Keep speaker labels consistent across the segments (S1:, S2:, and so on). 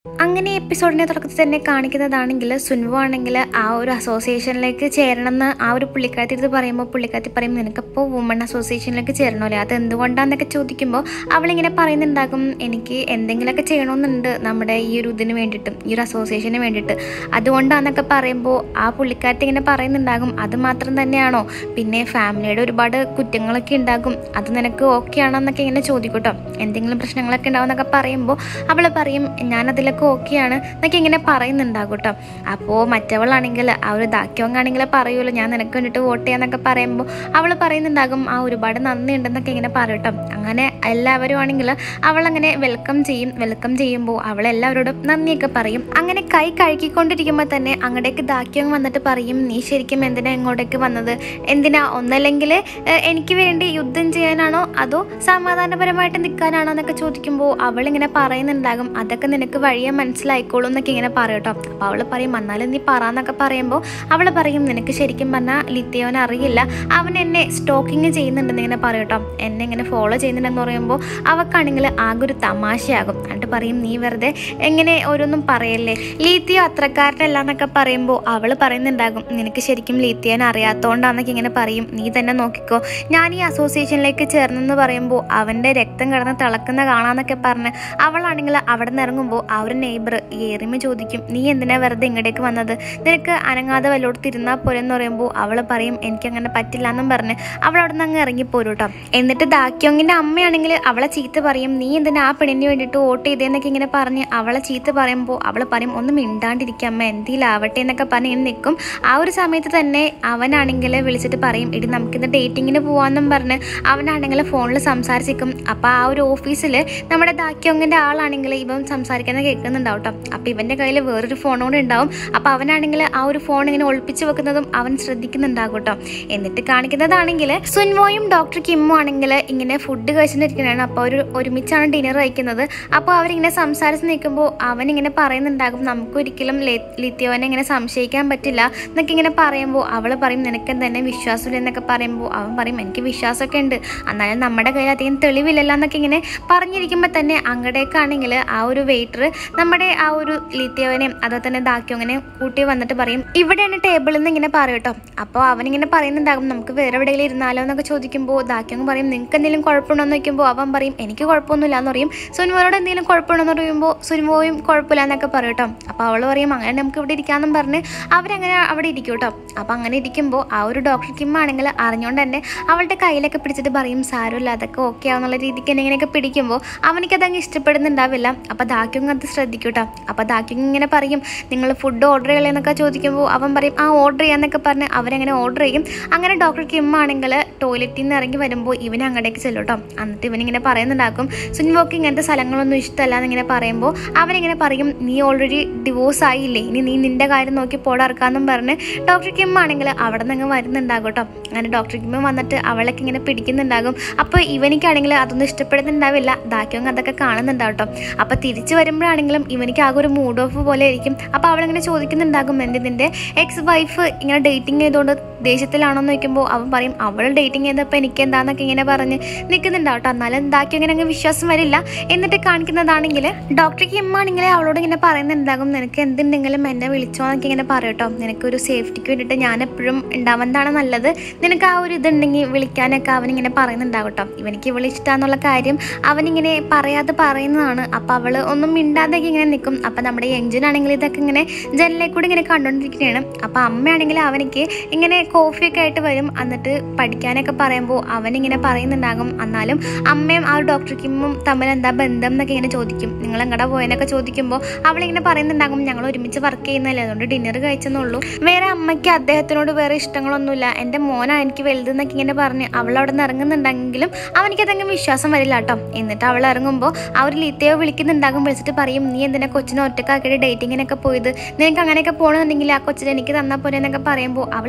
S1: അങ്ങനെ എപ്പിസോഡിൻ്റെ തുടക്കത്തിൽ തന്നെ കാണിക്കുന്നതാണെങ്കിൽ സുൻവു ആണെങ്കിൽ ആ ഒരു അസോസിയേഷനിലേക്ക് ചേരണമെന്ന് ആ ഒരു പുള്ളിക്കാരത്തി ഇത് പറയുമ്പോൾ പുള്ളിക്കാരത്തി പറയും നിനക്കിപ്പോൾ വുമൺ അസോസിയേഷനിലേക്ക് ചേരണമല്ലേ അത് എന്തുകൊണ്ടാണെന്നൊക്കെ ചോദിക്കുമ്പോൾ അവളിങ്ങനെ പറയുന്നുണ്ടാകും എനിക്ക് എന്തെങ്കിലുമൊക്കെ ചെയ്യണമെന്നുണ്ട് നമ്മുടെ ഈ ഒരു ഇതിന് വേണ്ടിയിട്ട് ഈ ഒരു അസോസിയേഷന് വേണ്ടിയിട്ട് അതുകൊണ്ടാണെന്നൊക്കെ പറയുമ്പോൾ ആ പുള്ളിക്കാരത്തി ഇങ്ങനെ പറയുന്നുണ്ടാകും അത് മാത്രം തന്നെയാണോ പിന്നെ ഫാമിലിയുടെ ഒരുപാട് കുറ്റങ്ങളൊക്കെ ഉണ്ടാകും അത് നിനക്ക് ഓക്കെ ആണെന്നൊക്കെ ഇങ്ങനെ ചോദിക്കൂട്ടോ എന്തെങ്കിലും പ്രശ്നങ്ങളൊക്കെ ഉണ്ടാവുമെന്നൊക്കെ പറയുമ്പോൾ അവൾ പറയും ഞാൻ അതിലൊക്കെ ഓക്കെയാണ് എന്നൊക്കെ ഇങ്ങനെ പറയുന്നുണ്ടാകും കേട്ടോ അപ്പോൾ മറ്റവളാണെങ്കിൽ ആ ഒരു ദാക്യോങ് ആണെങ്കിൽ പറയുമല്ലോ ഞാൻ നിനക്ക് വേണ്ടിയിട്ട് വോട്ട് ചെയ്യാന്നൊക്കെ പറയുമ്പോൾ അവൾ പറയുന്നുണ്ടാകും ആ ഒരുപാട് നന്ദി ഉണ്ടെന്നൊക്കെ ഇങ്ങനെ പറയും കേട്ടോ അങ്ങനെ എല്ലാവരും ആണെങ്കിൽ അവളങ്ങനെ വെൽക്കം ചെയ്യും വെൽക്കം ചെയ്യുമ്പോൾ അവളെല്ലാവരോടും നന്ദിയൊക്കെ പറയും അങ്ങനെ കൈ കഴുകിക്കൊണ്ടിരിക്കുമ്പോൾ തന്നെ അങ്ങോട്ടേക്ക് ദാക്യോങ് വന്നിട്ട് പറയും നീ ശരിക്കും എന്തിനാ ഇങ്ങോട്ടേക്ക് വന്നത് എന്തിനാ ഒന്നല്ലെങ്കിൽ ഏഹ്, എനിക്ക് വേണ്ടി യുദ്ധം ചെയ്യാനാണോ അതോ സമാധാനപരമായിട്ട് നിൽക്കാനാണോ എന്നൊക്കെ ചോദിക്കുമ്പോൾ അവളിങ്ങനെ പറയുന്നുണ്ടാകും അതൊക്കെ നിനക്ക് വഴിയെ മനസ്സിലായിക്കോളും എന്നൊക്കെ ഇങ്ങനെ പറയും കേട്ടോ അപ്പോൾ അവൾ പറയും എന്നാലും നീ പറയാന്നൊക്കെ പറയുമ്പോൾ അവൾ പറയും നിനക്ക് ശരിക്കും പറഞ്ഞാൽ ലിത്തിയോനെ അറിയില്ല അവൻ എന്നെ സ്റ്റോക്കിങ് ചെയ്യുന്നുണ്ടെന്ന് ഇങ്ങനെ പറയും കേട്ടോ എന്നെ ഇങ്ങനെ ഫോളോ ചെയ്യുന്നുണ്ടെന്ന് പറയുമ്പോൾ അവക്കാണെങ്കിൽ ആകെ ഒരു തമാശയാകും എന്നിട്ട് പറയും നീ വെറുതെ എങ്ങനെ ഓരോന്നും പറയല്ലേ ലീത്തിയോ അത്രക്കാരനല്ല എന്നൊക്കെ പറയുമ്പോൾ അവൾ പറയുന്നുണ്ടാകും നിനക്ക് ശരിക്കും ലീത്തിയോനെ അറിയാത്തതുകൊണ്ടാണെന്നൊക്കെ ഇങ്ങനെ പറയും നീ തന്നെ നോക്കിക്കോ ഞാൻ ഈ അസോസിയേഷനിലേക്ക് ചേർന്നെന്ന് പറയുമ്പോൾ അവൻ്റെ രക്തം കിടന്ന് തിളക്കുന്ന കാണാന്നൊക്കെ പറഞ്ഞ് അവളാണെങ്കിൽ അവിടെ നിന്ന് ഇറങ്ങുമ്പോൾ ആ ഒരു നെയ്ബർ ഏറിമ ചോദിക്കും നീ എന്തിനാ വെറുതെ ഇങ്ങോട്ടേക്ക് വന്നത് നിനക്ക് അനങ്ങാതെ വല്ലോടത്ത് ഇരുന്നാൽ പോരെന്ന് പറയുമ്പോൾ അവൾ പറയും എനിക്കങ്ങനെ പറ്റില്ല എന്നും പറഞ്ഞ് അവൾ അവിടെ നിന്ന് അങ്ങ് ഇറങ്ങിപ്പോരും കേട്ടോ എന്നിട്ട് ദാക്യോങ്ങിൻ്റെ അമ്മയാണെങ്കിൽ അവളെ ചീത്ത പറയും നീ എന്തിനാ ആ പെണ്ണിന് വേണ്ടിയിട്ട് വോട്ട് ചെയ്തതെന്നൊക്കെ ഇങ്ങനെ പറഞ്ഞ് അവളെ ചീത്ത പറയുമ്പോൾ അവൾ പറയും ഒന്നും മിണ്ടാണ്ടിരിക്കുക അമ്മ എന്തിലാവട്ടെ എന്നൊക്കെ പറഞ്ഞ് ഇങ്ങനെ നിൽക്കും ആ ഒരു സമയത്ത് തന്നെ അവനാണെങ്കിൽ വിളിച്ചിട്ട് പറയും ഇടി നമുക്കിന്ന് ഡേറ്റിങ്ങിന് പോവാന്നും പറഞ്ഞ് അവനാണെങ്കിൽ ഫോണിൽ സംസാരിച്ചിരിക്കും അപ്പോൾ ആ ഒരു ഓഫീസിൽ നമ്മുടെ ദാക്യോങ്ങിൻ്റെ ആളാണെങ്കിൽ ഇവൻ സംസാരിക്കുന്നത് കേൾക്കുന്നുണ്ടാവും കേട്ടോ അപ്പോൾ ഇവൻ്റെ കയ്യിൽ വേറൊരു ഫോൺ കൂടെ ഉണ്ടാവും അപ്പോൾ അവനാണെങ്കിൽ ആ ഒരു ഫോൺ ഇങ്ങനെ ഒളിപ്പിച്ച് വെക്കുന്നതും അവൻ ശ്രദ്ധിക്കുന്നുണ്ടാകും കേട്ടോ എന്നിട്ട് കാണിക്കുന്നതാണെങ്കിൽ സുൻവോയും ഡോക്ടർ കിമ്മും ആണെങ്കിൽ ഇങ്ങനെ ഫുഡ് കഴിച്ചിട്ടിരിക്കുന്നതാണ് അപ്പോൾ ഒരു ഒരുമിച്ചാണ് ഡിന്നർ കഴിക്കുന്നത് അപ്പോൾ അവരിങ്ങനെ സംസാരിച്ച് നിൽക്കുമ്പോൾ അവനിങ്ങനെ പറയുന്നുണ്ടാകും നമുക്കൊരിക്കലും ലെ- ലിത്യോനെ ഇങ്ങനെ സംശയിക്കാൻ പറ്റില്ല എന്നൊക്കെ ഇങ്ങനെ പറയുമ്പോൾ അവൾ പറയും നിനക്ക് തന്നെ വിശ്വാസമില്ല എന്നൊക്കെ പറയുമ്പോൾ അവൻ പറയും എനിക്ക് വിശ്വാസമൊക്കെ ഉണ്ട് എന്നാലും നമ്മുടെ കയ്യിൽ അധികം തെളിവില്ലല്ലോ എന്നൊക്കെ ഇങ്ങനെ പറഞ്ഞിരിക്കുമ്പോൾ തന്നെ അങ്ങടേക്കാണെങ്കിൽ ആ ഒരു വെയിറ്റർ നമ്മുടെ ആ ഒരു ലിത്യോനെയും അതുപോലെ തന്നെ ദാക്യോങ്ങിനെയും കൂട്ടി വന്നിട്ട് പറയും ഇവിടെയാണ് ടേബിളിൽ നിന്ന് ഇങ്ങനെ പറയും കേട്ടോ അപ്പോൾ അവനിങ്ങനെ പറയുന്നുണ്ടാകും നമുക്ക് വേറെ എവിടെയെങ്കിലും ഇരുന്നാലോ എന്നൊക്കെ ചോദിക്കുമ്പോൾ ദാക്യോങ് പറയും നിങ്ങൾക്ക് എന്തെങ്കിലും കുഴപ്പമുണ്ടോ എന്ന് ചോദിക്കുമ്പോൾ അവൻ പറയും എനിക്ക് കുഴപ്പമൊന്നുമില്ല എന്ന് പറയും സുനിമോനോട് എന്തെങ്കിലും കുഴപ്പമുണ്ടോ എന്ന് പറയുമ്പോൾ സുനിമോയും കുഴപ്പമില്ല എന്നൊക്കെ പറയും കേട്ടോ അപ്പോൾ അവൾ പറയും അങ്ങനെ നമുക്ക് ഇവിടെ ഇരിക്കാമെന്നും പറഞ്ഞ് അവരങ്ങനെ അവിടെ ഇരിക്കും കേട്ടോ അപ്പോൾ അങ്ങനെ ഇരിക്കുമ്പോൾ ആ ഒരു ഡോക്ടർ കിം ആണെങ്കിൽ അറിഞ്ഞുകൊണ്ട് തന്നെ അവളുടെ കയ്യിലൊക്കെ പിടിച്ചിട്ട് പറയും സാരമില്ല അതൊക്കെ ഓക്കെ ആവുന്നുള്ള രീതിക്ക് എന്നെ ഇങ്ങനെയൊക്കെ പിടിക്കുമ്പോൾ അവനിക്കത് അങ്ങ് ഇഷ്ടപ്പെടുന്നുണ്ടാവില്ല അപ്പോൾ ദാക്യോങ് അത് ശ്രദ്ധിക്കും കേട്ടോ അപ്പോൾ ദാക്യോങ് ഇങ്ങനെ പറയും നിങ്ങൾ ഫുഡ് ഓർഡർ ചെയ്യലെന്നൊക്കെ ചോദിക്കുമ്പോൾ അവൻ പറയും ആ ഓർഡർ ചെയ്യാന്നൊക്കെ പറഞ്ഞ് അവരങ്ങനെ ഓർഡർ ചെയ്യും അങ്ങനെ ഡോക്ടർ കിം ആണെങ്കിൽ ടോയ്ലറ്റിൽ നിന്ന് ഇറങ്ങി വരുമ്പോൾ ഇവൻ അങ്ങോട്ടേക്ക് ചെല്ലും കേട്ടോ എന്നിട്ട് ഇവനിങ്ങനെ പറയുന്നുണ്ടാക്കും സുൻവോക്ക് ഇങ്ങനത്തെ സ്ഥലങ്ങളൊന്നും ഇഷ്ടമല്ല എന്നിങ്ങനെ പറയുമ്പോൾ അവനിങ്ങനെ പറയും നീ ഓൾറെഡി ഡിവോഴ്സ് ആയില്ലേ ഇനി നീ നിന്റെ കാര്യം നോക്കി പോടാർക്കാന്നും പറഞ്ഞ് ഡോക്ടർ കിം ആണെങ്കിൽ അവിടെ നിന്ന് അങ്ങ് വരുന്നുണ്ടാകും കേട്ടോ അങ്ങനെ ഡോക്ടർ കിം വന്നിട്ട് അവളൊക്കെ ഇങ്ങനെ പിടിക്കുന്നുണ്ടാകും അപ്പോൾ ഇവനിക്കാണെങ്കിൽ അതൊന്നും ഇഷ്ടപ്പെടുന്നുണ്ടാവില്ല ദാക്യോങ് അതൊക്കെ കാണുന്നുണ്ടാവും കേട്ടോ അപ്പോൾ തിരിച്ചു വരുമ്പോഴാണെങ്കിലും ഇവനിക്ക് ആകെ ഒരു മൂഡ് ഓഫ് പോലെ ആയിരിക്കും അപ്പോൾ അവളിങ്ങനെ ചോദിക്കുന്നുണ്ടാകും എൻ്റെ നിൻ്റെ എക്സ് വൈഫ് ഇങ്ങനെ ഡേറ്റിംഗ് ചെയ്തുകൊണ്ട് ദേഷ്യത്തിലാണോ എന്ന് ചോദിക്കുമ്പോൾ അവൻ പറയും അവൾ ഡേറ്റിംഗ് ചെയ്തപ്പോൾ എനിക്ക് എന്താന്നൊക്കെ ഇങ്ങനെ പറഞ്ഞ് നിൽക്കുന്നുണ്ടാവും കേട്ടോ എന്നാലും എന്താക്കി അങ്ങനെ അങ്ങ് വിശ്വാസം വരില്ല എന്നിട്ട് കാണിക്കുന്നതാണെങ്കിൽ ഡോക്ടർ കിമ്മാണെങ്കിൽ അവളോട് ഇങ്ങനെ പറയുന്നുണ്ടാകും നിനക്ക് എന്തുണ്ടെങ്കിലും എന്നെ വിളിച്ചോ എന്നൊക്കെ ഇങ്ങനെ പറയും കേട്ടോ നിനക്കൊരു സേഫ്റ്റിക്ക് വേണ്ടിയിട്ട് ഞാൻ എപ്പോഴും ഉണ്ടാവുന്നതാണ് നല്ലത് നിനക്ക് ആ ഒരു ഇതുണ്ടെങ്കിൽ വിളിക്കാനൊക്കെ അവനിങ്ങനെ പറയുന്നുണ്ടാവും കേട്ടോ ഇവനിക്ക് ഇവളെ ഇഷ്ടമാന്നുള്ള കാര്യം അവനിങ്ങനെ പറയാതെ പറയുന്നതാണ് അപ്പോൾ അവൾ ഒന്നും മിണ്ടാതൊക്കെ ഇങ്ങനെ നിൽക്കും അപ്പോൾ നമ്മുടെ എഞ്ചിൻ ആണെങ്കിൽ ഇതൊക്കെ ഇങ്ങനെ ജനലിൽ കൂടി ഇങ്ങനെ കണ്ടുകൊണ്ടിരിക്കുകയാണ് അപ്പോൾ അമ്മയാണെങ്കിൽ അവനിക്ക് ഇങ്ങനെ കോഫിയൊക്കെ ആയിട്ട് വരും എന്നിട്ട് പഠിക്കാനൊക്കെ പറയുമ്പോൾ അവനിങ്ങനെ പറയുന്നുണ്ടാകും എന്നാലും അമ്മയും ആ ഒരു ഡോക്ടർ കിമ്മും തമ്മിൽ എന്താ ബന്ധം എന്നൊക്കെ ഇങ്ങനെ ചോദിക്കും നിങ്ങൾ എങ്ങടെ പോയെന്നൊക്കെ ചോദിക്കുമ്പോൾ അവളിങ്ങനെ പറയുന്നുണ്ടാകും ഞങ്ങൾ ഒരുമിച്ച് വർക്ക് ചെയ്യുന്നതല്ലേ അതുകൊണ്ട് ഡിന്നർ കഴിച്ചെന്നുള്ളൂ വേറെ അമ്മയ്ക്ക് അദ്ദേഹത്തിനോട് വേറെ ഇഷ്ടങ്ങളൊന്നുമില്ല എൻ്റെ മോനാണ് എനിക്ക് വലുതെന്നൊക്കെ ഇങ്ങനെ പറഞ്ഞ് അവൾ അവിടെ നിന്ന് ഇറങ്ങുന്നുണ്ടെങ്കിലും അവനിക്കതങ്ങ് വിശ്വാസം വരില്ല കേട്ടോ എന്നിട്ട് അവൾ ഇറങ്ങുമ്പോൾ ആ ഒരു ലീത്തയോ വിളിക്കുന്നുണ്ടാകും വിളിച്ചിട്ട് പറയും നീ എന്തിനാ കൊച്ചിനെ ഒറ്റക്കാക്കിയിട്ട് ഡേറ്റിങ്ങിനൊക്കെ പോയത് നിനക്ക് അങ്ങനെയൊക്കെ പോകണമെന്നുണ്ടെങ്കിൽ ആ കൊച്ചിനെ എനിക്ക് തന്നാൽ പോരെ എന്നൊക്കെ പറയുമ്പോൾ അവൾ പറയും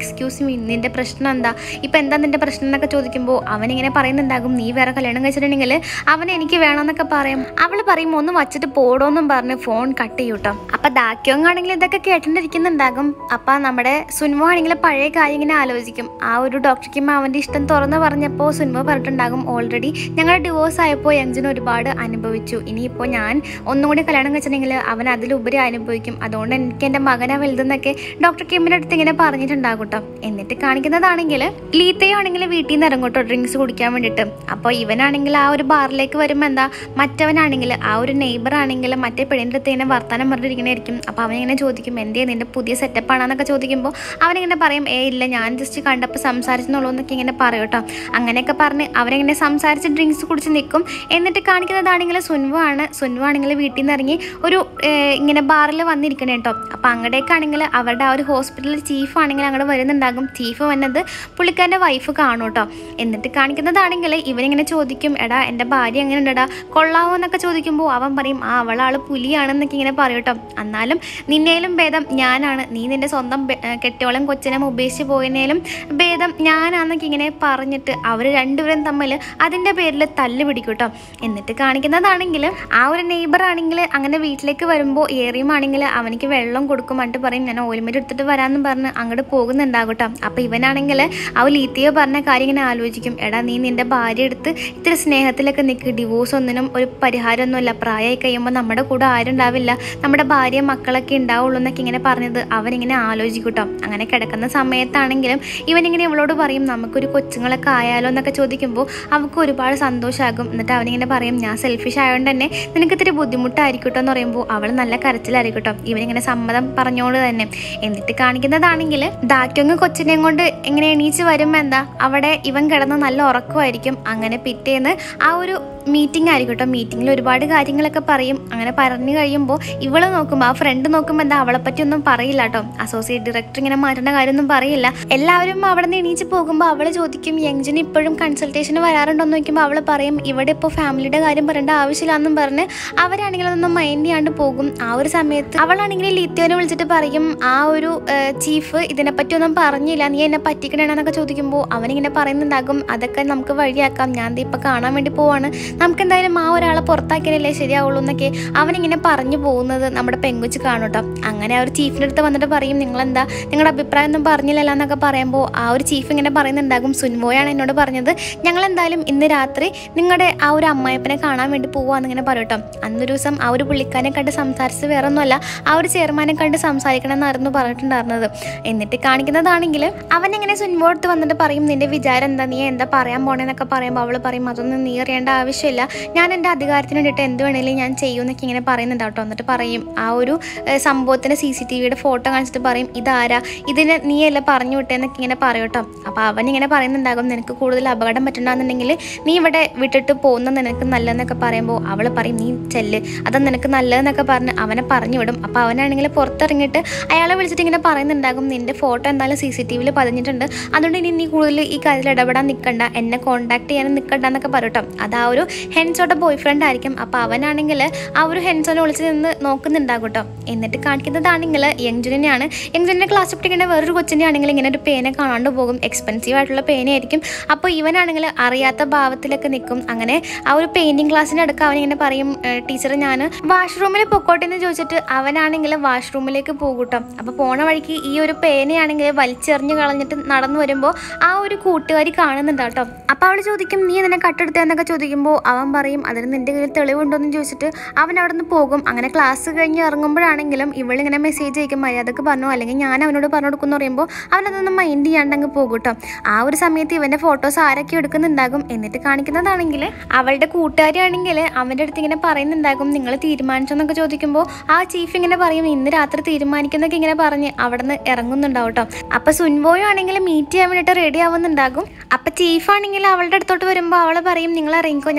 S1: എക്സ്ക്യൂസ് മീ നിൻ്റെ പ്രശ്നം എന്താ ഇപ്പം എന്താ നിൻ്റെ പ്രശ്നം എന്നൊക്കെ ചോദിക്കുമ്പോൾ അവനിങ്ങനെ പറയുന്നുണ്ടാകും നീ വേറെ കല്യാണം കഴിച്ചിട്ടുണ്ടെങ്കിൽ അവൻ എനിക്ക് വേണമെന്നൊക്കെ പറയും അവൾ പറയും ഒന്ന് വച്ചിട്ട് പോടോന്നും പറഞ്ഞ് ഫോൺ കട്ട് ചെയ്യും കേട്ടോ അപ്പം ദാക്യോങ് ആണെങ്കിൽ ഇതൊക്കെ കേട്ടിട്ടിരിക്കുന്നുണ്ടാകും അപ്പം നമ്മുടെ സുൻമോ ആണെങ്കിൽ പഴയ കാര്യം ഇങ്ങനെ ആലോചിക്കും ആ ഒരു ഡോക്ടർക്ക് അവൻ്റെ ഇഷ്ടം തുറന്ന് പറഞ്ഞപ്പോൾ സുൻമോ പറഞ്ഞിട്ടുണ്ടാകും ഓൾറെഡി ഞങ്ങളുടെ ഡിവോഴ്സ് ആയപ്പോൾ യങ്ജിന് ഒരുപാട് അനുഭവിച്ചു ഇനിയിപ്പോൾ ഞാൻ ഒന്നും കൂടി കല്യാണം കഴിച്ചിട്ടുണ്ടെങ്കിൽ അവൻ അതിലുപരി അനുഭവിക്കും അതുകൊണ്ട് എനിക്ക് എൻ്റെ മകനെ വലുതെന്നൊക്കെ ഡോക്ടർ കിമ്മിൻ്റെ അടുത്ത് ഇങ്ങനെ പറഞ്ഞിട്ടുണ്ടാകും കേട്ടോ എന്നിട്ട് കാണിക്കുന്നതാണെങ്കിൽ ലീത്തയോ ആണെങ്കിൽ വീട്ടിൽ നിന്ന് ഇറങ്ങും കേട്ടോ ഡ്രിങ്ക്സ് കുടിക്കാൻ വേണ്ടിയിട്ട് അപ്പോൾ ഇവനാണെങ്കിൽ ആ ഒരു ബാറിലേക്ക് വരുമ്പോൾ എന്താ മറ്റവനാണെങ്കിൽ ആ ഒരു നെയ്ബർ ആണെങ്കിൽ മറ്റേ പെണ്ണിൻ്റെ അടുത്ത് ഇങ്ങനെ വർത്താനം പറഞ്ഞിരിക്കണായിരിക്കും അപ്പോൾ അവനിങ്ങനെ ചോദിക്കും എന്തേ നിൻ്റെ പുതിയ സെറ്റപ്പ് ആണെന്നൊക്കെ ചോദിക്കുമ്പോൾ അവനിങ്ങനെ പറയും ഏ ഇല്ല ഞാൻ ജസ്റ്റ് കണ്ടപ്പോൾ സംസാരിച്ചെന്നുള്ളൂ എന്നൊക്കെ ഇങ്ങനെ പറയും കേട്ടോ അങ്ങനെയൊക്കെ പറഞ്ഞ് അവരിങ്ങനെ സംസാരിച്ച് ഡ്രിങ്ക്സ് കുടിച്ച് നിൽക്കും എന്നിട്ട് കാണിക്കുന്നതാണെങ്കിൽ സുൻവു ആണ് സുൻവു ആണെങ്കിൽ വീട്ടിൽ നിന്ന് ഇറങ്ങി ഒരു ഏർ, ഇങ്ങനെ ബാറിൽ വന്നിരിക്കണേ കേട്ടോ അപ്പോൾ അങ്ങടേക്കാണെങ്കിൽ അവരുടെ ആ ഒരു ഹോസ്പിറ്റലിൽ ചീഫ് ആണെങ്കിൽ അങ്ങോട്ട് വരുന്നുണ്ടാകും ചീഫ് വന്നത് പുള്ളിക്കാരൻ്റെ വൈഫ് കാണും കേട്ടോ എന്നിട്ട് കാണിക്കുന്നതാണെങ്കിൽ ഇവനിങ്ങനെ ചോദിക്കും എടാ എൻ്റെ ഭാര്യ എങ്ങനെ ഉണ്ടടാ കൊള്ളാവോ എന്നൊക്കെ ചോദിക്കുമ്പോൾ അവൻ പറയും ആ അവളാൾ പുലിയാണെന്നൊക്കെ ഇങ്ങനെ പറയും കേട്ടോ എന്നാലും നിന്നേലും ഭേദം ഞാനാണ് നീ നിൻ്റെ സ്വന്തം ബെ- ഏർ കെട്ടിയോളം കൊച്ചിനെ ഉപേക്ഷിച്ച് പോയതിനേലും ഭേദം ഞാനാന്നൊക്കെ ഇങ്ങനെ പറഞ്ഞിട്ട് അവർ രണ്ടുപേരും തമ്മിൽ അതിൻ്റെ പേരിൽ തല്ല് പിടിക്കും കേട്ടോ എന്നിട്ട് കാണിക്കുന്നതാണെങ്കിൽ ആ ഒരു നെയ്ബർ ആണെങ്കിൽ അങ്ങനെ വീട്ടിലേക്ക് വരുമ്പോൾ ഏറിയും ആണെങ്കിൽ അവനിക്ക് വെള്ളം കൊടുക്കും എന്നിട്ട് പറയും ഞാൻ ഓയിൽമെൻറ്റ് എടുത്തിട്ട് വരാമെന്ന് പറഞ്ഞ് അങ്ങോട്ട് പോകുന്നുണ്ടാകും കേട്ടോ അപ്പോൾ ഇവനാണെങ്കിൽ ആ ലീത്തിയോ പറഞ്ഞ കാര്യം ഇങ്ങനെ ആലോചിക്കും എടാ നീ നിൻ്റെ ഭാര്യ എടുത്ത് ഇത്തിരി സ്നേഹത്തിലൊക്കെ നിൽക്ക് ഡിവോഴ്സ് ഒന്നിനും ഒരു പരിഹാരമൊന്നുമില്ല പ്രായമായി കഴിയുമ്പോൾ നമ്മുടെ കൂടെ ആരും ഉണ്ടാവില്ല നമ്മുടെ ഭാര്യ മക്കളൊക്കെ ഉണ്ടാവുള്ളൂ എന്നൊക്കെ ഇങ്ങനെ പറഞ്ഞത് അവനിങ്ങനെ ആലോചിക്കും കേട്ടോ അങ്ങനെ കിടക്കുന്ന സമയത്താണെങ്കിലും ഇവനിങ്ങനെ ഇവളോട് പറയും നമുക്കൊരു കൊച്ചുങ്ങളൊക്കെ ആയാലോ എന്നൊക്കെ ചോദിക്കുമ്പോൾ അവൾക്ക് ഒരുപാട് സന്തോഷമാകും എന്നിട്ട് അവനിങ്ങനെ പറയും ഞാൻ സെൽഫിഷ് ആയതുകൊണ്ട് തന്നെ നിനക്ക് ഇത്തിരി ബുദ്ധിമുട്ടായിരിക്കും കേട്ടോ എന്ന് പറയുമ്പോൾ അവൾ നല്ല കരച്ചിലായിരിക്കും കേട്ടോ ഇവനിങ്ങനെ സമ്മതം പറഞ്ഞോണ്ട് തന്നെ എന്നിട്ട് കാണിക്കുന്നതാണെങ്കിൽ ദാക്യൊങ്ങ് കൊച്ചിനെയും കൊണ്ട് ഇങ്ങനെ എണീച്ച് വരുമ്പോൾ എന്താ അവിടെ ഇവൻ കിടന്ന് നല്ല ഉറക്കമായിരിക്കും അങ്ങനെ പിറ്റേന്ന് ആ ഒരു മീറ്റിംഗ് ആയിരിക്കും കേട്ടോ മീറ്റിങ്ങിൽ ഒരുപാട് കാര്യങ്ങളൊക്കെ പറയും അങ്ങനെ പറഞ്ഞു കഴിയുമ്പോൾ ഇവള് നോക്കുമ്പോൾ ആ ഫ്രണ്ട് നോക്കുമ്പോൾ എന്താ അവളെ പറ്റി ഒന്നും പറയില്ല കേട്ടോ അസോസിയേറ്റ് ഡയറക്ടർ ഇങ്ങനെ മാറ്റേണ്ട കാര്യമൊന്നും പറയില്ല എല്ലാവരും അവിടെ നിന്ന് എണീച്ച് പോകുമ്പോൾ അവൾ ചോദിക്കും യങ്ജിന് ഇപ്പോഴും കൺസൾട്ടേഷന് വരാറുണ്ടോ എന്ന് നോക്കുമ്പോൾ അവൾ പറയും ഇവിടെ ഇപ്പോൾ ഫാമിലിയുടെ കാര്യം പറയേണ്ട ആവശ്യമില്ലാന്നും പറഞ്ഞ് അവരാണെങ്കിൽ അതൊന്നും മൈൻഡ് ചെയ്യാണ്ട് പോകും ആ ഒരു സമയത്ത് അവളാണെങ്കിൽ ലിത്യോനെ വിളിച്ചിട്ട് പറയും ആ ഒരു ചീഫ് ഇതിനെപ്പറ്റി ഒന്നും പറഞ്ഞില്ല നീ എന്നെ പറ്റിക്കണേന്നൊക്കെ ചോദിക്കുമ്പോൾ അവനിങ്ങനെ പറയുന്നുണ്ടാകും അതൊക്കെ നമുക്ക് വഴിയാക്കാം ഞാൻ ദേ ഇപ്പം കാണാൻ വേണ്ടി പോവാണ് നമുക്ക് എന്തായാലും ആ ഒരാളെ പുറത്താക്കിയാലല്ലേ ശരിയാവുള്ളൂ എന്നൊക്കെ അവനിങ്ങനെ പറഞ്ഞു പോകുന്നത് നമ്മുടെ പെങ്കുച്ച് കാണും കേട്ടോ അങ്ങനെ ആ ഒരു ചീഫിൻ്റെ അടുത്ത് വന്നിട്ട് പറയും നിങ്ങളെന്താ നിങ്ങളുടെ അഭിപ്രായം ഒന്നും പറഞ്ഞില്ലല്ലോ എന്നൊക്കെ പറയുമ്പോൾ ആ ഒരു ചീഫ് ഇങ്ങനെ പറയുന്നുണ്ടാകും സുൻവോയാണ് എന്നോട് പറഞ്ഞത് ഞങ്ങൾ എന്തായാലും ഇന്ന് രാത്രി നിങ്ങളുടെ ആ ഒരു അമ്മായപ്പനെ കാണാൻ വേണ്ടി പോവാന്നിങ്ങനെ പറയും കേട്ടോ അന്നൊരു ദിവസം ആ ഒരു പുള്ളിക്കാരനെ കണ്ട് സംസാരിച്ച് വേറെ ഒന്നുമല്ല ആ ഒരു ചെയർമാനെ കണ്ട് സംസാരിക്കണം എന്നായിരുന്നു പറഞ്ഞിട്ടുണ്ടായിരുന്നത് എന്നിട്ട് കാണിക്കുന്നതാണെങ്കിൽ അവനിങ്ങനെ സുൻവോ അടുത്ത് വന്നിട്ട് പറയും നിന്റെ വിചാരം എന്താ നീ എന്താ പറയാൻ പോണേന്നൊക്കെ പറയുമ്പോൾ അവൾ പറയും അതൊന്നും നീ അറിയേണ്ട ആവശ്യമില്ല ഞാൻ എൻ്റെ അധികാരത്തിന് വേണ്ടിയിട്ട് എന്ത് വേണേലും ഞാൻ ചെയ്യുമെന്നൊക്കെ ഇങ്ങനെ പറയുന്നുണ്ട് കേട്ടോ എന്നിട്ട് പറയും ആ ഒരു ഏഹ്, സംഭവത്തിൻ്റെ സി സി ടി വിയുടെ ഫോട്ടോ കാണിച്ചിട്ട് പറയും ഇതാരാ ഇതിന് നീയല്ല പറഞ്ഞു വിട്ടേന്നൊക്കെ ഇങ്ങനെ പറയും കേട്ടോ അപ്പോൾ അവൻ ഇങ്ങനെ പറയുന്നുണ്ടാകും നിനക്ക് കൂടുതൽ അപകടം പറ്റണ്ടെന്നുണ്ടെങ്കിൽ നീ ഇവിടെ വിട്ടിട്ട് പോകുന്ന നിനക്ക് നല്ലതെന്നൊക്കെ പറയുമ്പോൾ അവൾ പറയും നീ ചെല്ല് അതാ നിനക്ക് നല്ലതെന്നൊക്കെ പറഞ്ഞ് അവനെ പറഞ്ഞു വിടും അപ്പോൾ അവനാണെങ്കിൽ പുറത്തിറങ്ങിയിട്ട് അയാളെ വിളിച്ചിട്ട് ഇങ്ങനെ പറയുന്നുണ്ടാകും നിന്റെ ഫോട്ടോ എന്തായാലും സി സി ടി വിയിൽ പതിഞ്ഞിട്ടുണ്ട് അതുകൊണ്ട് ഇനി നീ കൂടുതൽ ഈ കാര്യത്തിൽ ഇടപെടാൻ നിൽക്കണ്ട എന്നെ കോൺടാക്ട് ചെയ്യാനും നിൽക്കണ്ട എന്നൊക്കെ പറയും കേട്ടോ അത് ആ ഒരു ഹെൻസോടെ ബോയ് ഫ്രണ്ട് ആയിരിക്കും അപ്പോൾ അവനാണെങ്കിൽ ആ ഒരു ഹെൻസോനെ വിളിച്ച് നിന്ന് നോക്കുന്നുണ്ടാകും കേട്ടോ എന്നിട്ട് കാണിക്കുന്നതാണെങ്കിൽ യങ്ജുനെയാണ് യങ്ജുനെ ക്ലാസ് പഠിക്കേണ്ട വേറൊരു കൊച്ചിൻ്റെ ആണെങ്കിൽ ഇങ്ങനെ ഒരു പേന കാണാണ്ട് പോകും എക്സ്പെൻസീവ് ആയിട്ടുള്ള പേനയായിരിക്കും അപ്പോൾ ഇവനാണെങ്കിൽ അറിയാത്ത ഭാവത്തിലൊക്കെ നിൽക്കും അങ്ങനെ ആ ഒരു പെയിൻറ്റിങ് ക്ലാസ്സിൻ്റെ അടുക്ക് അവനിങ്ങനെ പറയും ടീച്ചർ ഞാൻ വാഷ്റൂമിൽ പൊക്കോട്ടെ എന്ന് ചോദിച്ചിട്ട് അവനാണെങ്കിൽ വാഷ്റൂമിലേക്ക് പോകും കേട്ടോ അപ്പോൾ പോണ വഴിക്ക് ഈ ഒരു പേനയാണെങ്കിൽ വലിച്ചെറിഞ്ഞ് കളഞ്ഞിട്ട് നടന്നു വരുമ്പോൾ ആ ഒരു കൂട്ടുകാരി കാണുന്നുണ്ട് കേട്ടോ അപ്പോൾ അവൾ ചോദിക്കും നീ ഇതിനെ കട്ടെടുത്തതെന്നൊക്കെ ചോദിക്കുമ്പോൾ അവൻ പറയും അതിന് നിന്റെ കയ്യിൽ തെളിവുണ്ടോ എന്ന് ചോദിച്ചിട്ട് അവൻ അവിടെ നിന്ന് പോകും അങ്ങനെ ക്ലാസ് കഴിഞ്ഞ് ഇറങ്ങുമ്പോഴാണെങ്കിലും ഇവളിങ്ങനെ മെസ്സേജ് അയക്കും മര്യാദക്ക് പറഞ്ഞു അല്ലെങ്കിൽ ഞാൻ അവനോട് പറഞ്ഞു കൊടുക്കുമെന്ന് പറയുമ്പോൾ അവനതൊന്നും മൈൻഡ് ചെയ്യാണ്ട് അങ്ങ് പോകും കേട്ടോ ആ ഒരു സമയത്ത് ഇവൻ്റെ ഫോട്ടോസ് ആരൊക്കെ എടുക്കുന്നുണ്ടാകും എന്നിട്ട് കാണിക്കുന്നതാണെങ്കിൽ അവളുടെ കൂട്ടുകാരിയാണെങ്കിൽ അവൻ്റെ അടുത്ത് ഇങ്ങനെ പറയുന്നുണ്ടാകും നിങ്ങൾ തീരുമാനിച്ചെന്നൊക്കെ ചോദിക്കുമ്പോൾ ആ ചീഫ് ഇങ്ങനെ പറയും ഇന്ന് രാത്രി തീരുമാനിക്കുന്നൊക്കെ ഇങ്ങനെ പറഞ്ഞ് അവിടെ നിന്ന് ഇറങ്ങുന്നുണ്ടാവും കേട്ടോ അപ്പൊ സുൻബോയും ആണെങ്കിൽ മീറ്റ് ചെയ്യാൻ വേണ്ടിയിട്ട് റെഡി ആവുന്നുണ്ടാകും അപ്പൊ ചീഫ് ആണെങ്കിൽ അവളുടെ അടുത്തോട്ട് വരുമ്പോൾ അവൾ പറയും നിങ്ങൾ ഇറങ്ങിക്കോ ഞാൻ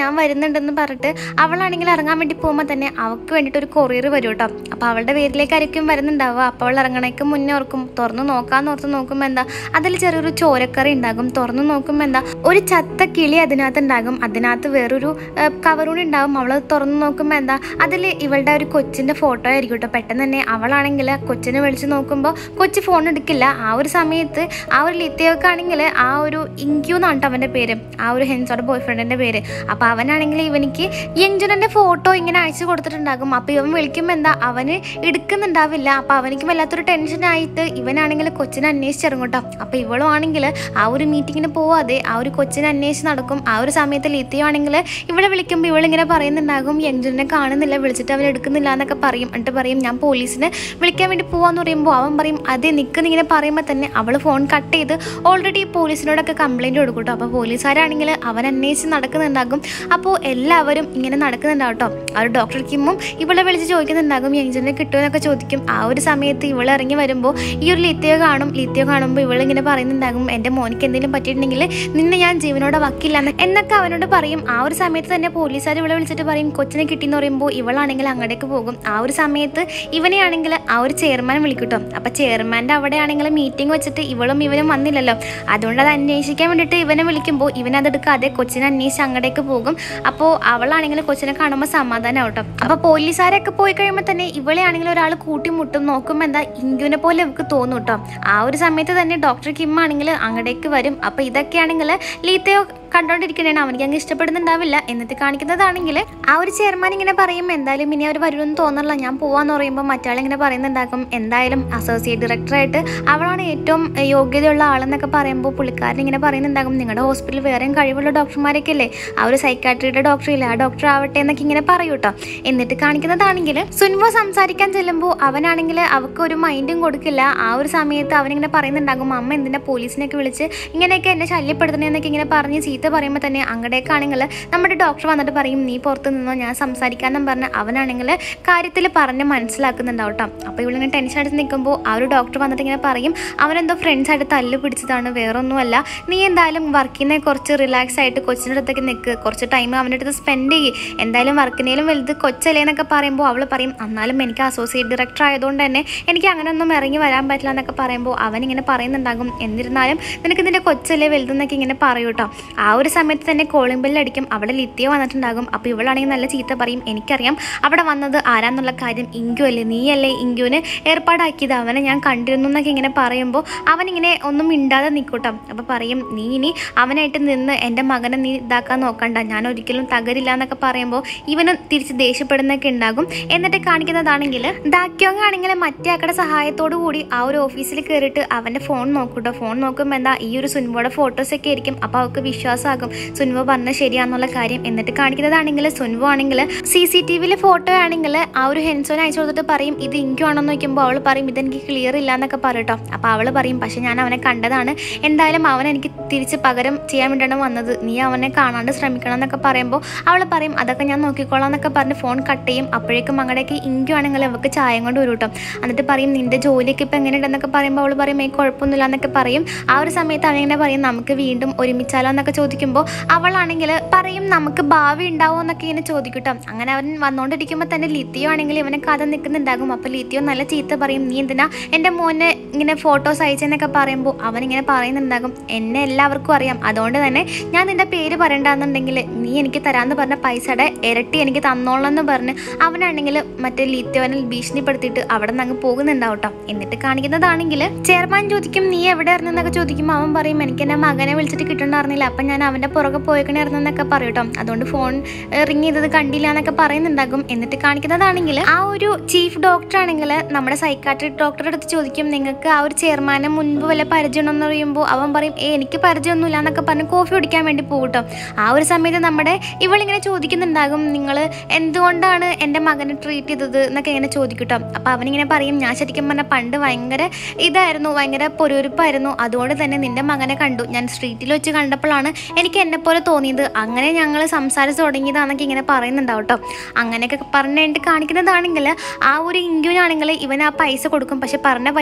S1: ഞാൻ വരുന്നുണ്ടെന്ന് പറഞ്ഞിട്ട് അവളാണെങ്കിൽ ഇറങ്ങാൻ വേണ്ടി പോകുമ്പോൾ തന്നെ അവൾക്ക് വേണ്ടിയിട്ട് ഒരു കൊറിയർ വരും കേട്ടോ അപ്പോൾ അവളുടെ പേരിലേക്കായിരിക്കും വരുന്നുണ്ടാവുക അപ്പോൾ അവൾ ഇറങ്ങണേക്ക് മുന്നേ ഓർക്കും തുറന്ന് നോക്കാന്ന് ഓർത്ത് നോക്കുമ്പോൾ എന്താ അതിൽ ചെറിയൊരു ചോരക്കറി ഉണ്ടാകും തുറന്ന് നോക്കുമ്പോൾ എന്താ ഒരു ചത്ത കിളി അതിനകത്ത് ഉണ്ടാകും അതിനകത്ത് വേറൊരു കവറൂൺ ഉണ്ടാകും അവൾ തുറന്ന് നോക്കുമ്പോൾ എന്താ അതിൽ ഇവളുടെ ഒരു കൊച്ചിൻ്റെ ഫോട്ടോ ആയിരിക്കും കേട്ടോ പെട്ടെന്ന് തന്നെ അവളാണെങ്കിൽ കൊച്ചിനെ വിളിച്ച് നോക്കുമ്പോൾ കൊച്ചു ഫോൺ എടുക്കില്ല ആ ഒരു സമയത്ത് ആ ഒരു ലിത്യക്കാണെങ്കിൽ ആ ഒരു ഇൻക്യൂ എന്നാണ് കേട്ടോ അവൻ്റെ പേര് ആ ഒരു ഹെൻസോടെ ബോയ് ഫ്രണ്ടിൻ്റെ പേര് അപ്പോൾ അവനാണെങ്കിൽ ഇവനിക്ക് യങ്ജുനൻ്റെ ഫോട്ടോ ഇങ്ങനെ അയച്ചു കൊടുത്തിട്ടുണ്ടാകും അപ്പോൾ ഇവൻ വിളിക്കുമ്പോൾ എന്താ അവന് എടുക്കുന്നുണ്ടാവില്ല അപ്പോൾ അവനിക്ക് വല്ലാത്തൊരു ടെൻഷനായിട്ട് ഇവനാണെങ്കിൽ കൊച്ചിനെ അന്വേഷിച്ചിറങ്ങും കേട്ടോ അപ്പോൾ ഇവളും ആണെങ്കിൽ ആ ഒരു മീറ്റിങ്ങിന് പോവാതെ ആ ഒരു കൊച്ചിനെ അന്വേഷിച്ച് നടക്കും ആ ഒരു സമയത്ത് ലിത്തിയോ ആണെങ്കിൽ ഇവളെ വിളിക്കുമ്പോൾ ഇവളിങ്ങനെ പറയുന്നുണ്ടാകും യങ്ജുനെ കാണുന്നില്ല വിളിച്ചിട്ട് അവൻ എടുക്കുന്നില്ല എന്നൊക്കെ പറയും എന്നിട്ട് പറയും ഞാൻ പോലീസിനെ വിളിക്കാൻ വേണ്ടി പോവാന്ന് പറയുമ്പോൾ അവൻ പറയും അതെ നിൽക്കുന്നിങ്ങനെ പറയുമ്പോൾ തന്നെ അവൾ ഫോൺ കട്ട് ചെയ്ത് ഓൾറെഡി പോലീസിനോടൊക്കെ കംപ്ലൈൻറ്റ് കൊടുക്കും കേട്ടോ അപ്പോൾ പോലീസുകാരാണെങ്കിൽ അവൻ അന്വേഷിച്ച് നടക്കുന്നുണ്ടാകും അപ്പോൾ എല്ലാവരും ഇങ്ങനെ നടക്കുന്നുണ്ടാവും കേട്ടോ ആ ഒരു ഡോക്ടർ കിമ്മും ഇവളെ വിളിച്ച് ചോദിക്കുന്നുണ്ടാകും യങ്ജനെ കിട്ടുമെന്നൊക്കെ ചോദിക്കും ആ ഒരു സമയത്ത് ഇവൾ ഇറങ്ങി വരുമ്പോൾ ഈ ഒരു ലിത്തിയോ കാണും ലിത്തിയോ കാണുമ്പോൾ ഇവളിങ്ങനെ പറയുന്നുണ്ടാകും എൻ്റെ മോനിക്ക് എന്തെങ്കിലും പറ്റിയിട്ടുണ്ടെങ്കിൽ നിന്നെ ഞാൻ ജീവനോടെ വക്കില്ല എന്ന് എന്നൊക്കെ അവനോട് പറയും ആ ഒരു സമയത്ത് തന്നെ പോലീസുകാർ ഇവളെ വിളിച്ചിട്ട് പറയും കൊച്ചിനെ കിട്ടിയെന്ന് പറയുമ്പോൾ ഇവളാണെങ്കിൽ അങ്ങോട്ടേക്ക് പോകും ആ ഒരു സമയത്ത് ഇവനെയാണെങ്കിൽ ആ ഒരു ചെയർമാൻ വിളിക്കും കേട്ടോ അപ്പോൾ ചെയർമാൻ്റെ അവിടെയാണെങ്കിൽ മീറ്റിംഗ് വെച്ചിട്ട് ഇവളും ഇവനും വന്നില്ലല്ലോ അതുകൊണ്ട് അത് അന്വേഷിക്കാൻ വേണ്ടിയിട്ട് ഇവനെ വിളിക്കുമ്പോൾ ഇവനതെടുക്കാതെ കൊച്ചിനെ അന്വേഷിച്ച് അങ്ങോട്ടേക്ക് പോകും അപ്പോൾ അവളാണെങ്കിൽ കൊച്ചിനെ കാണുമ്പോൾ സമാധാനം കേട്ടോ അപ്പോൾ പോലീസുകാരൊക്കെ പോയി കഴിയുമ്പോൾ തന്നെ ഇവളെ ആണെങ്കിൽ ഒരാൾ കൂട്ടിമുട്ടും നോക്കുമ്പോൾ എന്താ ഇങ്കുവിനെ പോലെ അവർക്ക് തോന്നും കേട്ടോ ആ ഒരു സമയത്ത് തന്നെ ഡോക്ടർ കിം ആണെങ്കിൽ അങ്ങോട്ടേക്ക് വരും അപ്പോൾ ഇതൊക്കെയാണെങ്കിൽ ലീത്തയോ കണ്ടോണ്ടിരിക്കണേണ് അവനിക്ക് അങ്ങ് ഇഷ്ടപ്പെടുന്നുണ്ടാവില്ല എന്നിട്ട് കാണിക്കുന്നതാണെങ്കിൽ ആ ഒരു ചെയർമാൻ ഇങ്ങനെ പറയും എന്തായാലും ഇനി അവർ വരുമെന്ന് തോന്നണില്ല ഞാൻ പോവാന്ന് പറയുമ്പോൾ മറ്റാളിങ്ങനെ പറയുന്നുണ്ടാക്കും എന്തായാലും അസോസിയേറ്റ് ഡയറക്ടറായിട്ട് അവളാണ് ഏറ്റവും ഏഹ്, യോഗ്യതയുള്ള ആളെന്നൊക്കെ പറയുമ്പോൾ പുള്ളിക്കാരൻ ഇങ്ങനെ പറയുന്നുണ്ടാകും നിങ്ങളുടെ ഹോസ്പിറ്റലിൽ വേറെയും കഴിവുള്ള ഡോക്ടർമാരൊക്കെ ഇല്ലേ ആ ഒരു സൈക്കാട്രിയുടെ ഡോക്ടർ ഇല്ല ആ ഡോക്ടർ ആവട്ടെ എന്നൊക്കെ ഇങ്ങനെ പറയൂ കേട്ടോ എന്നിട്ട് കാണിക്കുന്നതാണെങ്കിൽ സുൻവോ സംസാരിക്കാൻ ചെല്ലുമ്പോൾ അവനാണെങ്കിൽ അവൾക്ക് ഒരു മൈൻഡും കൊടുക്കില്ല ആ ഒരു സമയത്ത് അവനിങ്ങനെ പറയുന്നുണ്ടാകും അമ്മ എന്തിനാ പോലീസിനെയൊക്കെ വിളിച്ച് ഇങ്ങനെയൊക്കെ എന്നെ ശല്യപ്പെടുത്തണേന്നൊക്കെ ഇങ്ങനെ പറഞ്ഞ് ചീത്ത പറയുമ്പോൾ തന്നെ അങ്ങടേക്കാണെങ്കിൽ നമ്മുടെ ഡോക്ടർ വന്നിട്ട് പറയും നീ പുറത്ത് നിന്നോ ഞാൻ സംസാരിക്കാന്നും പറഞ്ഞ് അവനാണെങ്കിൽ കാര്യത്തിൽ പറഞ്ഞ് മനസ്സിലാക്കുന്നുണ്ടാവും കേട്ടോ അപ്പോൾ ഇവളിങ്ങനെ ടെൻഷൻ അടിച്ച് നിൽക്കുമ്പോൾ ആ ഒരു ഡോക്ടർ വന്നിട്ട് ഇങ്ങനെ പറയും അവനെന്തോ ഫ്രണ്ട്സ് ആയിട്ട് തല്ല് പിടിച്ചതാണ് വേറൊന്നുമല്ല നീ എന്തായാലും വർക്കിനെ കുറച്ച് റിലാക്സ് ആയിട്ട് കൊച്ചിൻ്റെ അടുത്തേക്ക് നിൽക്ക് കുറച്ച് ടൈം അവൻ്റെ അടുത്ത് സ്പെൻഡ് ചെയ്യ് എന്തായാലും വർക്കിനേലും വലുത് കൊച്ചല്ലേ എന്നൊക്കെ പറയുമ്പോൾ അവൾ പറയും എന്നാലും എനിക്ക് അസോസിയേറ്റ് ഡയറക്ടർ ആയതുകൊണ്ട് തന്നെ എനിക്ക് അങ്ങനെ ഒന്നും ഇറങ്ങി വരാൻ പറ്റില്ല എന്നൊക്കെ പറയുമ്പോൾ അവനിങ്ങനെ പറയുന്നുണ്ടാകും എന്നിരുന്നാലും നിനക്ക് നിന്റെ കൊച്ചല്ലേ വലുതെന്നൊക്കെ ഇങ്ങനെ പറയൂ കേട്ടോ ആ ഒരു സമയത്ത് തന്നെ കോളിംഗ് ബെല്ലടിക്കും അവിടെ ലിത്തിയോ വന്നിട്ടുണ്ടാകും അപ്പോൾ ഇവളാണെങ്കിൽ നല്ല ചീത്ത പറയും എനിക്കറിയാം അവിടെ വന്നത് ആരാന്നുള്ള കാര്യം ഇങ്കു അല്ലേ നീയല്ലേ ഇങ്കുവിന് ഏർപ്പാടാക്കിയത് അവനെ ഞാൻ കണ്ടിരുന്നു എന്നൊക്കെ ഇങ്ങനെ പറയുമ്പോൾ അവനിങ്ങനെ ഒന്നും മിണ്ടാതെ നിൽക്കൂട്ടോ അപ്പോൾ പറയും നീ ഇനി അവനായിട്ട് നിന്ന് എൻ്റെ മകനെ നീ ഇതാക്കാൻ നോക്കണ്ട ഞാൻ ഒരിക്കലും തകരില്ല എന്നൊക്കെ പറയുമ്പോൾ ഇവന് തിരിച്ച് ദേഷ്യപ്പെടുന്നൊക്കെ ഉണ്ടാകും എന്നിട്ട് കാണിക്കുന്നതാണെങ്കിൽ ഡാക്യോങ് ആണെങ്കിൽ മറ്റേ ആക്കടെ സഹായത്തോടു കൂടി ആ ഒരു ഓഫീസിൽ കയറിയിട്ട് അവൻ്റെ ഫോൺ നോക്കൂട്ടോ ഫോൺ നോക്കുമ്പോൾ എന്താ ഈ ഒരു സുൻവോയുടെ ഫോട്ടോസൊക്കെ ആയിരിക്കും അപ്പോൾ അവൾക്ക് വിശ്വാസമാകും സുൻവോ പറഞ്ഞ ശരിയാന്നുള്ള കാര്യം എന്നിട്ട് കാണിക്കുന്നതാണെങ്കിൽ സുൻവോ ആണെങ്കിൽ സി സി ടി വിയിലെ ഫോട്ടോ ആണെങ്കിൽ ആ ഒരു ഹെൻസോനെ അയച്ചു കൊടുത്തിട്ട് പറയും ഇത് ഇങ്കു ആണെന്ന് നോക്കുമ്പോൾ അവൾ പറയും ഇതെനിക്ക് ക്ലിയർ ഇല്ല എന്നൊക്കെ പറയട്ടോ അപ്പോൾ അവൾ പറയും പക്ഷെ ഞാൻ അവനെ കണ്ടതാണ് എന്തായാലും അവൻ എനിക്ക് തിരിച്ച് പകരം ചെയ്യാൻ വേണ്ടിയാണ് വന്നത് നീ അവനെ കാണാണ്ട് ശ്രമിക്കണം എന്നൊക്കെ പറയുമ്പോൾ അവൾ പറയും അതൊക്കെ ഞാൻ നോക്കിക്കോളാം എന്നൊക്കെ പറഞ്ഞ് ഫോൺ കട്ട് ചെയ്യും അപ്പോഴേക്കും അങ്ങടേക്ക് ഇങ്കു ആണെങ്കിൽ അവൾക്ക് ചായം കൊണ്ട് വരും കേട്ടോ എന്നിട്ട് പറയും നിന്റെ ജോലിയൊക്കെ ഇപ്പം എങ്ങനെയുണ്ടെന്നൊക്കെ പറയുമ്പോൾ അവൾ പറയും ഏ കുഴപ്പമൊന്നുമില്ല എന്നൊക്കെ പറയും ആ ഒരു സമയത്ത് അവനിങ്ങനെ പറയും നമുക്ക് വീണ്ടും ഒരുമിച്ചാലോ എന്നൊക്കെ ചോദിക്കുമ്പോൾ അവളാണെങ്കിൽ പറയും നമുക്ക് ഭാവി ഉണ്ടാവുമോ എന്നൊക്കെ ഇങ്ങനെ ചോദിക്കട്ടോ അങ്ങനെ അവൻ വന്നുകൊണ്ടിരിക്കുമ്പോൾ തന്നെ ലിത്തിയോ ആണെങ്കിൽ ഇവനെ കഥ നിൽക്കുന്നുണ്ടാകും അപ്പോൾ ലിത്തിയോ നല്ല ചീത്ത പറയും നീ എന്തിനാ എൻ്റെ മോനെ ഇങ്ങനെ ഫോട്ടോസ് അയച്ചെന്നൊക്കെ പറയുമ്പോൾ അവനിങ്ങനെ പറയുന്നുണ്ടാകും എന്നെ എല്ലാവർക്കും അറിയാം അതുകൊണ്ട് തന്നെ ഞാൻ നിന്റെ പേര് പറയണ്ടെന്നുണ്ടെങ്കിൽ നീ എനിക്ക് തരാമെന്ന് പറഞ്ഞ പൈസയുടെ ഇരട്ടി എനിക്ക് തന്നോളാം എന്ന് പറഞ്ഞ് അവനാണെങ്കിൽ മറ്റേ ലിത്യോനെ ഭീഷണിപ്പെടുത്തിയിട്ട് അവിടെ നിന്ന് അങ്ങ് പോകുന്നുണ്ടാവും കേട്ടോ എന്നിട്ട് കാണിക്കുന്നതാണെങ്കിൽ ചെയർമാൻ ചോദിക്കും നീ എവിടെ ഇറങ്ങുന്നൊക്കെ ചോദിക്കുമ്പോൾ അവൻ പറയും എനിക്ക് എൻ്റെ മകനെ വിളിച്ചിട്ട് കിട്ടണ്ടായിരുന്നില്ല അപ്പം ഞാൻ അവൻ്റെ പുറകെ പോയിക്കണായിരുന്നു എന്നൊക്കെ പറയും കേട്ടോ അതുകൊണ്ട് ഫോൺ റിങ് ചെയ്തത് കണ്ടില്ല എന്നൊക്കെ പറയുന്നുണ്ടാകും എന്നിട്ട് കാണിക്കുന്നതാണെങ്കിൽ ആ ഒരു ചീഫ് ഡോക്ടർ ആണെങ്കിൽ നമ്മുടെ സൈക്കാട്രിക് ഡോക്ടറുടെ അടുത്ത് ചോദിക്കും നിങ്ങൾക്ക് ആ ഒരു ചെയർമാനെ മുൻപ് വല്ല പരിചയമുണ്ടോ എന്ന് പറയുമ്പോൾ അവൻ പറയും ഏ എനിക്ക് പരിചയമൊന്നുമില്ല എന്നൊക്കെ പറഞ്ഞ് കോഫി കുടിക്കാൻ വേണ്ടി പോകും കേട്ടോ ആ ഒരു സമയത്ത് നമ്മുടെ ഇവളിങ്ങനെ ചോദിക്കുന്നുണ്ടാകും നിങ്ങൾ എന്തുകൊണ്ടാണ് എൻ്റെ മകനെ ട്രീറ്റ് ചെയ്തത് എന്നൊക്കെ ഇങ്ങനെ ചോദിക്കും കേട്ടോ അപ്പോൾ അവനിങ്ങനെ പറയും ഞാൻ ശരിക്കും പറഞ്ഞാൽ പണ്ട് ഭയങ്കര ഇതായിരുന്നു ഭയങ്കര പൊരുവരുപ്പായിരുന്നു അതുകൊണ്ട് തന്നെ നിന്റെ മകനെ കണ്ടു ഞാൻ സ്ട്രീറ്റിൽ വെച്ച് കണ്ടപ്പോഴാണ് എനിക്ക് എന്നെ പോലെ തോന്നിയത് അങ്ങനെ ഞങ്ങൾ സംസാരിച്ച് തുടങ്ങിയതാന്നൊക്കെ ഇങ്ങനെ പറയുന്നുണ്ടാവും കേട്ടോ അങ്ങനെയൊക്കെ പറഞ്ഞിട്ട് കാണിക്കുന്നതാണെങ്കിൽ ആ ഒരു ഇൻക്യൂനാണെങ്കിൽ ഇവൻ ആ പൈസ കൊടുക്കും പക്ഷെ പറഞ്ഞ പൈസ എല്ലാവരും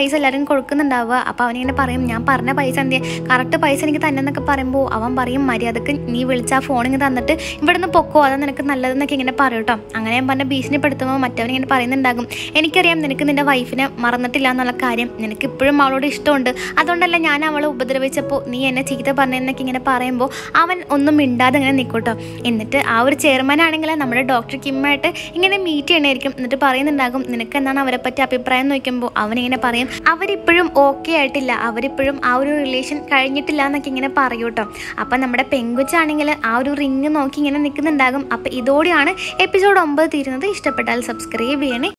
S1: റിങ് കൊടുക്കുന്നുണ്ടാവുക അപ്പോൾ അവനിങ്ങനെ പറയും ഞാൻ പറഞ്ഞ പൈസ എന്ത് കറക്റ്റ് പൈസ എനിക്ക് തന്നെ എന്നൊക്കെ പറയുമ്പോൾ അവൻ പറയും മര്യാദക്ക് നീ വിളിച്ച ആ ഫോണിങ് തന്നിട്ട് ഇവിടെ നിന്ന് പൊക്കോ അതാ നിനക്ക് നല്ലതെന്നൊക്കെ ഇങ്ങനെ പറയും കേട്ടോ അങ്ങനെ ഞാൻ പറഞ്ഞ ഭീഷണിപ്പെടുത്തുമ്പോൾ മറ്റവൻ ഇങ്ങനെ പറയുന്നുണ്ടാകും എനിക്കറിയാം നിനക്ക് നിന്റെ വൈഫിനെ മറന്നിട്ടില്ല എന്നുള്ള കാര്യം നിനക്ക് ഇപ്പോഴും അവളോട് ഇഷ്ടമുണ്ട് അതുകൊണ്ടല്ല ഞാൻ അവളെ ഉപദ്രവിച്ചപ്പോൾ നീ എന്നെ ചീത്ത പറഞ്ഞെന്നൊക്കെ ഇങ്ങനെ പറയുമ്പോൾ അവൻ ഒന്നും മിണ്ടാതെ ഇങ്ങനെ നിൽക്കൂട്ടോ എന്നിട്ട് ആ ഒരു ചെയർമാൻ ആണെങ്കിൽ നമ്മുടെ ഡോക്ടർ കിമ്മായിട്ട് ഇങ്ങനെ മീറ്റ് ചെയ്യണമായിരിക്കും എന്നിട്ട് പറയുന്നുണ്ടാകും നിനക്ക് എന്താണ് അവരെ പറ്റി അഭിപ്രായം എന്ന് ചോദിക്കുമ്പോൾ അവനിങ്ങനെ പറയും അവരിപ്പോഴും ഓക്കെ ആയിട്ടില്ല അവരിപ്പോഴും ആ ഒരു റിലേഷൻ കഴിഞ്ഞിട്ടില്ല എന്നൊക്കെ ഇങ്ങനെ പറയും കേട്ടോ അപ്പം നമ്മുടെ പെങ്കുച്ചാണെങ്കിൽ ആ ഒരു റിങ് നോക്കി ഇങ്ങനെ നിൽക്കുന്നുണ്ടാകും അപ്പം ഇതോടെയാണ് എപ്പിസോഡ് ഒമ്പത് തീരുന്നത് ഇഷ്ടപ്പെട്ടാൽ സബ്സ്ക്രൈബ് ചെയ്യണേ